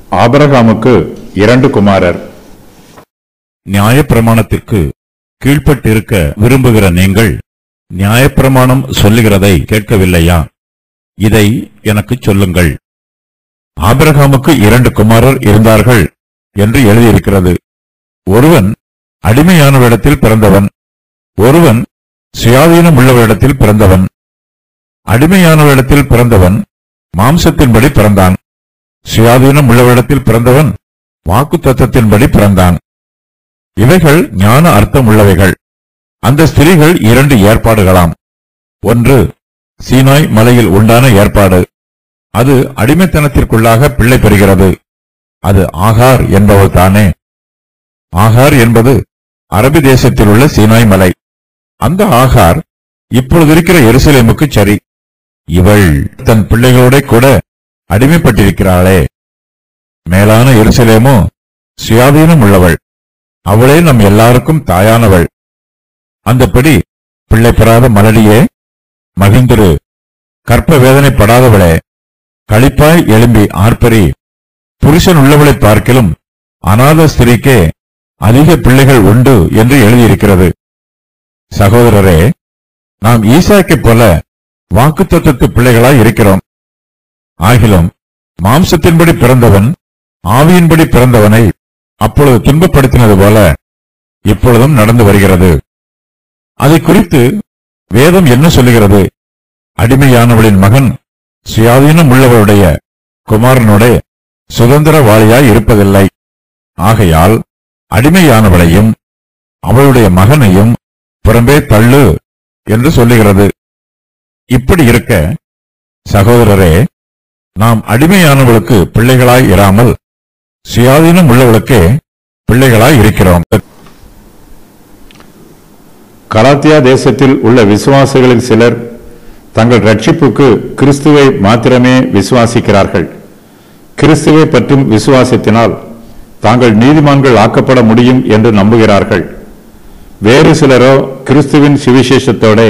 ஆபிரகாமுக்கு இரண்டு குமாரர் நியாயப்பிரமாணத்திற்கு கீழ்ப்பட்டிருக்க விரும்புகிற நீங்கள் நியாயப்பிரமாணம் சொல்லுகிறதை கேட்கவில்லையா இதை எனக்கு சொல்லுங்கள் ஆபிரகாமுக்கு இரண்டு குமாரர் இருந்தார்கள் என்று எழுதியிருக்கிறது ஒருவன் அடிமையானவரிடத்தில் பிறந்தவன் ஒருவன் சுயாதீனம் உள்ளவரிடத்தில் பிறந்தவன் அடிமையானவரிடத்தில் பிறந்தவன் மாம்சத்தின்படி பிறந்தான் சுயாதீனம் உள்ளவரிடத்தில் பிறந்தவன் வாக்கு தத்தத்தின்படி பிறந்தான் இவைகள் ஞான அர்த்தம் உள்ளவைகள் அந்த ஸ்திரீகள் இரண்டு ஏற்பாடுகளாம் ஒன்று சீனாய் மலையில் உண்டான ஏற்பாடு அது அடிமைத்தனத்திற்குள்ளாக பிள்ளை பெறுகிறது அது ஆகார் என்பவள் தானே ஆகார் என்பது அரபி தேசத்தில் உள்ள சீனாய் மலை அந்த ஆகார் இப்பொழுது இருக்கிற எருசலேமுக்கு சரி இவள் தன் பிள்ளைகளோட கூட அடிமைப்பட்டிருக்கிறாளே மேலான எருசலேமோ சுயாதீனம் உள்ளவள் அவளே நம் எல்லாருக்கும் தாயானவள் அந்தப்படி பிள்ளை பெறாத மலடியே மகிந்திரு கற்ப வேதனைப்படாதவளே களிப்பாய் எழும்பி ஆர்ப்பரி புருஷன் உள்ளவளை பார்க்கிலும் அநாத ஸ்திரீக்கே அதிக பிள்ளைகள் உண்டு என்று எழுதியிருக்கிறது சகோதரரே நாம் ஈசாக்கைப் போல வாக்குத்தத்தத்து பிள்ளைகளாய் இருக்கிறோம் ஆகிலும் மாம்சத்தின்படி பிறந்தவன் ஆவியின்படி பிறந்தவனை அப்பொழுது துன்பப்படுத்தினது போல இப்பொழுதும் நடந்து வருகிறது அதை குறித்து வேதம் என்ன சொல்லுகிறது அடிமையானவளின் மகன் சுயாதீனம் உள்ளவருடைய குமாரனோட சுதந்திரவாளியாய் இருப்பதில்லை ஆகையால் அடிமையானவளையும் அவளுடைய மகனையும் புறம்பே தள்ளு என்று சொல்லுகிறது இப்படி இருக்க சகோதரரே நாம் அடிமையானவளுக்கு பிள்ளைகளாய் இராமல் சுயாதீனம் உள்ளவளுக்கே பிள்ளைகளாய் இருக்கிறோம் கலாத்தியா தேசத்தில் உள்ள விசுவாசிகளில் சிலர் தங்கள் ரட்சிப்புக்கு கிறிஸ்துவை மாத்திரமே விசுவாசிக்கிறார்கள் கிறிஸ்துவை பற்றும் விசுவாசத்தினால் தாங்கள் நீதிமான்கள் ஆக்கப்பட முடியும் என்று நம்புகிறார்கள் வேறு சிலரோ கிறிஸ்துவின் சுவிசேஷத்தோட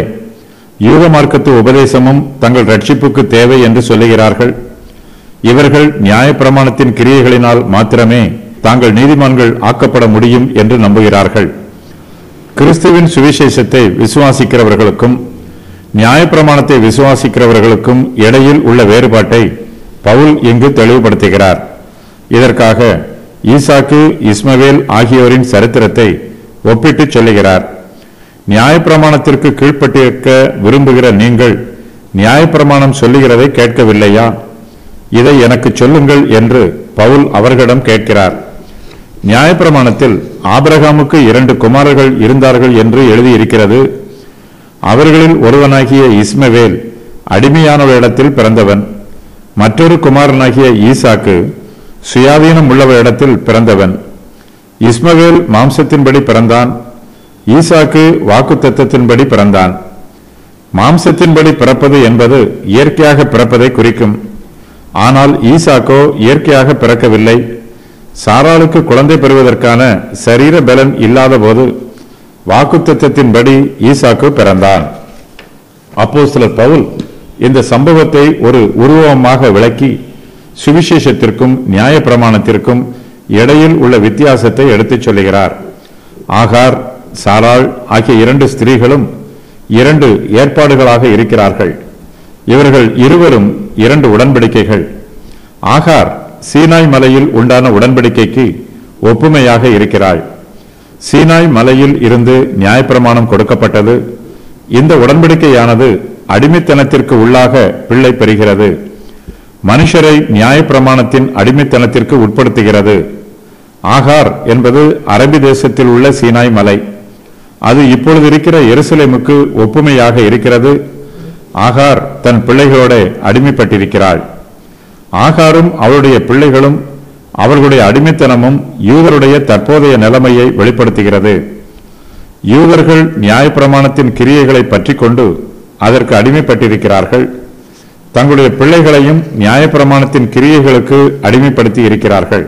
யூத மார்க்கத்து உபதேசமும் தங்கள் ரட்சிப்புக்கு தேவை என்று சொல்லுகிறார்கள் இவர்கள் நியாயப்பிரமாணத்தின் கிரியைகளினால் மாத்திரமே தாங்கள் நீதிமான்கள் ஆக்கப்பட முடியும் என்று நம்புகிறார்கள் கிறிஸ்துவின் சுவிசேஷத்தை விசுவாசிக்கிறவர்களுக்கும் நியாயப்பிரமாணத்தை விசுவாசிக்கிறவர்களுக்கும் இடையில் உள்ள வேறுபாட்டை பவுல் இங்கு தெளிவுபடுத்துகிறார் இதற்காக ஈசாக்கு இஸ்மவேல் ஆகியோரின் சரித்திரத்தை ஒப்பிட்டுச் சொல்லுகிறார் நியாயப்பிரமாணத்திற்கு கீழ்ப்பட்டிருக்க விரும்புகிற நீங்கள் நியாயப்பிரமாணம் சொல்லுகிறதை கேட்கவில்லையா இதை எனக்கு சொல்லுங்கள் என்று பவுல் அவர்களிடம் கேட்கிறார் நியாயப்பிரமாணத்தில் ஆபிரகாமுக்கு இரண்டு குமாரர்கள் இருந்தார்கள் என்று எழுதியிருக்கிறது அவர்களில் ஒருவனாகிய இஸ்மவேல் அடிமையானவரிடத்தில் பிறந்தவன் மற்றொரு குமாரனாகிய ஈசாக்கு சுயாதீனம் உள்ளவரிடத்தில் பிறந்தவன் இஸ்மவேல் மாம்சத்தின்படி பிறந்தான் ஈசாக்கு வாக்குத்தத்தத்தின்படி பிறந்தான் மாம்சத்தின்படி பிறப்பது என்பது இயற்கையாக பிறப்பதை குறிக்கும் ஆனால் ஈசாக்கோ இயற்கையாக பிறக்கவில்லை சாராளுக்கு குழந்தை பெறுவதற்கான சரீர பலன் இல்லாதபோது வாக்குத்தத்தத்தின்படி ஈசாக்கு பிறந்தான் அப்போஸ்தலர் பவுல் இந்த சம்பவத்தை ஒரு உருவமாக விளக்கி சுவிசேஷத்திற்கும் நியாயப்பிரமாணத்திற்கும் இடையில் உள்ள வித்தியாசத்தை எடுத்துச் சொல்லுகிறார் ஆகார் சாராள் ஆகிய இரண்டு ஸ்திரீகளும் இரண்டு ஏற்பாடுகளாக இருக்கிறார்கள் இவர்கள் இருவரும் இரண்டு உடன்படிக்கைகள் ஆகார் சீனாய் மலையில் உண்டான உடன்படிக்கைக்கு ஒப்புமையாக இருக்கிறாள் சீனாய் மலையில் இருந்து நியாயப்பிரமாணம் கொடுக்கப்பட்டது இந்த உடன்படிக்கையானது அடிமைத்தனத்திற்கு உள்ளாக பிள்ளை பெறுகிறது மனுஷரை நியாயப்பிரமாணத்தின் அடிமைத்தனத்திற்கு உட்படுத்துகிறது ஆகார் என்பது அரபி தேசத்தில் உள்ள சீனாய் மலை அது இப்பொழுது இருக்கிற எருசலேமுக்கு ஒப்புமையாக இருக்கிறது ஆகார் தன் பிள்ளைகளோட அடிமைப்பட்டிருக்கிறாள் ஆகாரும் அவருடைய பிள்ளைகளும் அவர்களுடைய அடிமைத்தனமும் யூதருடைய தற்போதைய நிலைமையை வெளிப்படுத்துகிறது யூதர்கள் நியாயப்பிரமாணத்தின் கிரியைகளை பற்றி கொண்டு அதற்கு அடிமைப்பட்டிருக்கிறார்கள் தங்களுடைய பிள்ளைகளையும் நியாயப்பிரமாணத்தின் கிரியைகளுக்கு அடிமைப்படுத்தி இருக்கிறார்கள்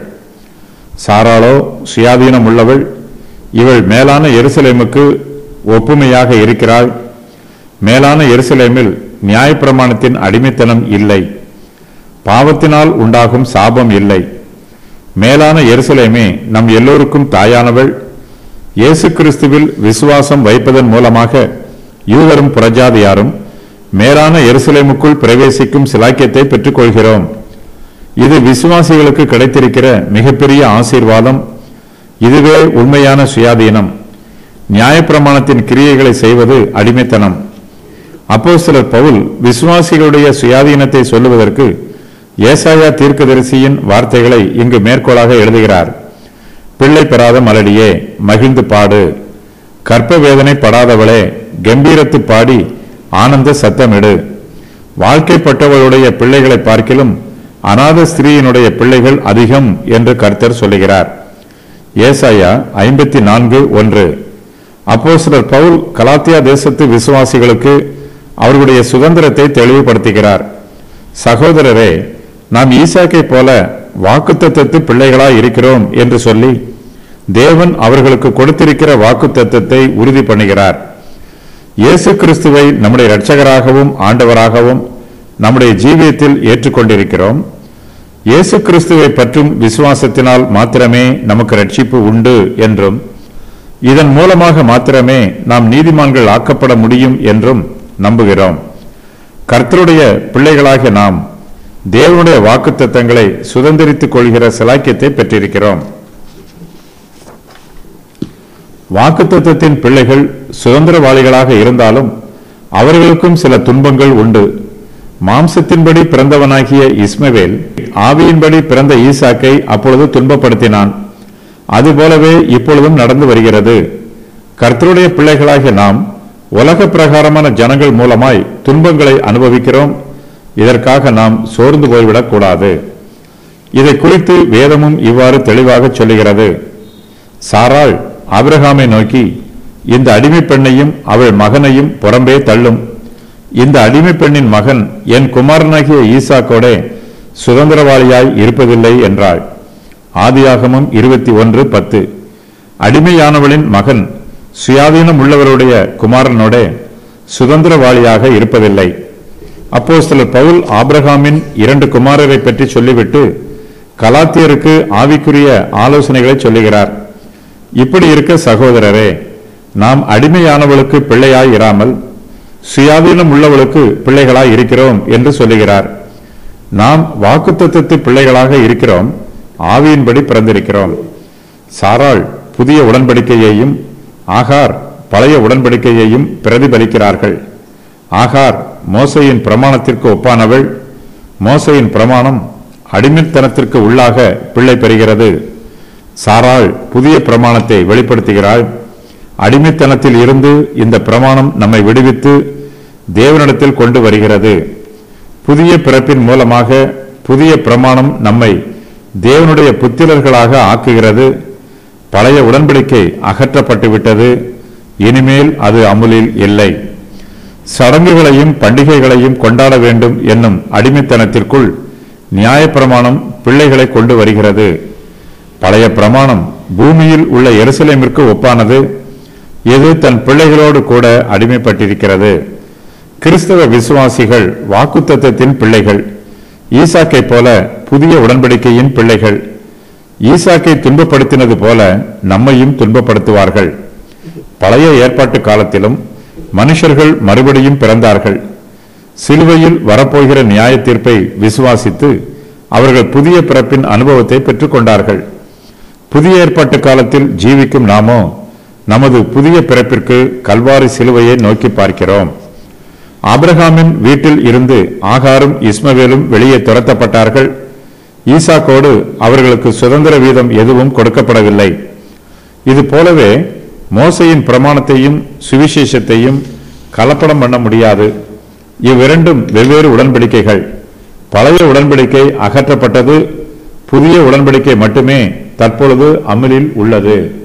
சாராளோ சுயாதீனம் உள்ளவள் இவள் மேலான எருசலேமுக்கு ஒப்புமையாக இருக்கிறாள் மேலான எருசலேமில் நியாயப்பிரமாணத்தின் அடிமைத்தனம் இல்லை பாவத்தினால் உண்டாகும் சாபம் இல்லை மேலான எருசலேமே நம் எல்லோருக்கும் தாயானவள் இயேசு கிறிஸ்துவில் விசுவாசம் வைப்பதன் மூலமாக யூதரும் புறஜாதியாரும் மேலான எருசலேமுக்குள் பிரவேசிக்கும் சிலாக்கியத்தை பெற்றுக்கொள்கிறோம் இது விசுவாசிகளுக்கு கிடைத்திருக்கிற மிகப்பெரிய ஆசீர்வாதம் இதுவே உண்மையான சுயாதீனம் நியாயப்பிரமாணத்தின் கிரியைகளை செய்வது அடிமைத்தனம் அப்போஸ்தலர் பவுல் விசுவாசிகளுடைய சுயாதீனத்தை சொல்லுவதற்கு ஏசாயா தீர்க்கதரிசியின் வார்த்தைகளை இங்கு மேற்கோளாக எழுதுகிறார் பிள்ளை பெறாத மலடியே மகிழ்ந்து பாடு கற்ப வேதனை படாதவளே கம்பீரத்து பாடி ஆனந்த சத்தமிடு வாழ்க்கைப்பட்டவளுடைய பிள்ளைகளை பார்க்கிலும் அநாத ஸ்திரீயினுடைய பிள்ளைகள் அதிகம் என்று கர்த்தர் சொல்லுகிறார் ஏசாயா ஐம்பத்தி நான்கு ஒன்று அப்போஸ்தலர் பவுல் கலாத்தியா தேசத்து விசுவாசிகளுக்கு அவர்களுடைய சுதந்திரத்தை தெளிவுபடுத்துகிறார் சகோதரரே நாம் ஈசாக்கை போல வாக்குத்தத்தத்து பிள்ளைகளாய் இருக்கிறோம் என்று சொல்லி தேவன் அவர்களுக்கு கொடுத்திருக்கிற வாக்குத்தத்தத்தை உறுதி பண்ணுகிறார் இயேசு கிறிஸ்துவை நம்முடைய இரட்சகராகவும் ஆண்டவராகவும் நம்முடைய ஜீவியத்தில் ஏற்றுக்கொண்டிருக்கிறோம் இயேசு கிறிஸ்துவை பற்றும் விசுவாசத்தினால் மாத்திரமே நமக்கு ரட்சிப்பு உண்டு என்றும் இதன் மூலமாக மாத்திரமே நாம் நீதிமான்கள் ஆக்கப்பட முடியும் என்றும் நம்புகிறோம் கர்த்தருடைய பிள்ளைகளாகிய நாம் தேவனுடைய வாக்குத்தத்தங்களை சுதந்திரித்துக் கொள்கிற சிலாக்கியத்தை பெற்றிருக்கிறோம் வாக்குத்தத்தத்தின் பிள்ளைகள் சுதந்திரவாளிகளாக இருந்தாலும் அவர்களுக்கும் சில துன்பங்கள் உண்டு மாம்சத்தின்படி பிறந்தவனாகிய இஸ்மவேல் ஆவியின்படி பிறந்த ஈசாக்கை அப்பொழுது துன்பப்படுத்தினான் அதுபோலவே இப்பொழுதும் நடந்து வருகிறது கர்த்தருடைய பிள்ளைகளாகிய நாம் உலக பிரகாரமான ஜனங்கள் மூலமாய் துன்பங்களை அனுபவிக்கிறோம் இதற்காக நாம் சோர்ந்து போய்விடக் கூடாது இதை குறித்து வேதமும் இவ்வாறு தெளிவாக சொல்லுகிறது சாராள் ஆபிரகாமை நோக்கி இந்த அடிமை பெண்ணையும் அவள் மகனையும் புறம்பே தள்ளும் இந்த அடிமை பெண்ணின் மகன் என் குமாரனாகிய ஈசாக்கோடே சுதந்திரவாளியாய் இருப்பதில்லை என்றாள் ஆதியாகமம் இருபத்தி ஒன்று பத்து அடிமையானவளின் மகன் சுயாதீனம் உள்ளவருடைய குமாரனோடே சுதந்திரவாளியாக இருப்பதில்லை அப்போஸ்தலர் பவுல் ஆபிரகாமின் இரண்டு குமாரரை பற்றி சொல்லிவிட்டு கலாத்தியருக்கு ஆவிக்குரிய ஆலோசனைகளை சொல்லுகிறார் இப்படி இருக்க சகோதரரே நாம் அடிமையானவளுக்கு பிள்ளையாய் இராமல் சுயாதீனம் உள்ளவளுக்கு பிள்ளைகளாய் இருக்கிறோம் என்று சொல்லுகிறார் நாம் வாக்குத்தத்தத்து பிள்ளைகளாக இருக்கிறோம் ஆவியின்படி பிறந்திருக்கிறோம் சாராள் புதிய உடன்படிக்கையையும் ஆகார் பழைய உடன்படிக்கையையும் பிரதிபலிக்கிறார்கள் ஆகார் மோசையின் பிரமாணத்திற்கு ஒப்பானவள் மோசையின் பிரமாணம் அடிமைத்தனத்திற்கு உள்ளாக பிள்ளை பெறுகிறது சாராள் புதிய பிரமாணத்தை வெளிப்படுத்துகிறாள் அடிமைத்தனத்தில் இருந்து இந்த பிரமாணம் நம்மை விடுவித்து தேவனிடத்தில் கொண்டு வருகிறது புதிய பிறப்பின் மூலமாக புதிய பிரமாணம் நம்மை தேவனுடைய புத்திரர்களாக ஆக்குகிறது பழைய உடன்படிக்கை அகற்றப்பட்டு விட்டது இனிமேல் அது அமுலில் இல்லை சடங்குகளையும் பண்டிகைகளையும் கொண்டாட வேண்டும் என்னும் அடிமைத்தனத்திற்குள் நியாயப்பிரமாணம் பிள்ளைகளை கொண்டு வருகிறது பழைய பிரமாணம் பூமியில் உள்ள எருசலேமிற்கு ஒப்பானது இது தன் பிள்ளைகளோடு கூட அடிமைப்பட்டிருக்கிறது கிறிஸ்தவ விசுவாசிகள் வாக்குத்தத்தத்தின் பிள்ளைகள் ஈசாக்கை போல புதிய உடன்படிக்கையின் பிள்ளைகள் ஈசாக்கை துன்பப்படுத்தினது போல நம்மையும் துன்பப்படுத்துவார்கள் பழைய ஏற்பாட்டு காலத்திலும் மனுஷர்கள் மறுபடியும் பிறந்தார்கள் சிலுவையில் வரப்போகிற நியாய தீர்ப்பை விசுவாசித்து அவர்கள் புதிய பிறப்பின் அனுபவத்தை பெற்றுக்கொண்டார்கள் புதிய ஏற்பாட்டு காலத்தில் ஜீவிக்கும் நாமோ நமது புதிய பிறப்பிற்கு கல்வாரி சிலுவையை நோக்கி பார்க்கிறோம் ஆபிரகாமின் வீட்டில் இருந்து ஆகாரும் இஸ்மவேலும் வெளியே துரத்தப்பட்டார்கள் ஈசாக்கோடு அவர்களுக்கு சுதந்திர வீதம் எதுவும் கொடுக்கப்படவில்லை இது போலவே மோசையின் பிரமாணத்தையும் சுவிசேஷத்தையும் கலப்படம் பண்ண முடியாது இவ்விரண்டும் வெவ்வேறு உடன்படிக்கைகள் பழைய உடன்படிக்கை அகற்றப்பட்டது புதிய உடன்படிக்கை மட்டுமே தற்பொழுது அமலில் உள்ளது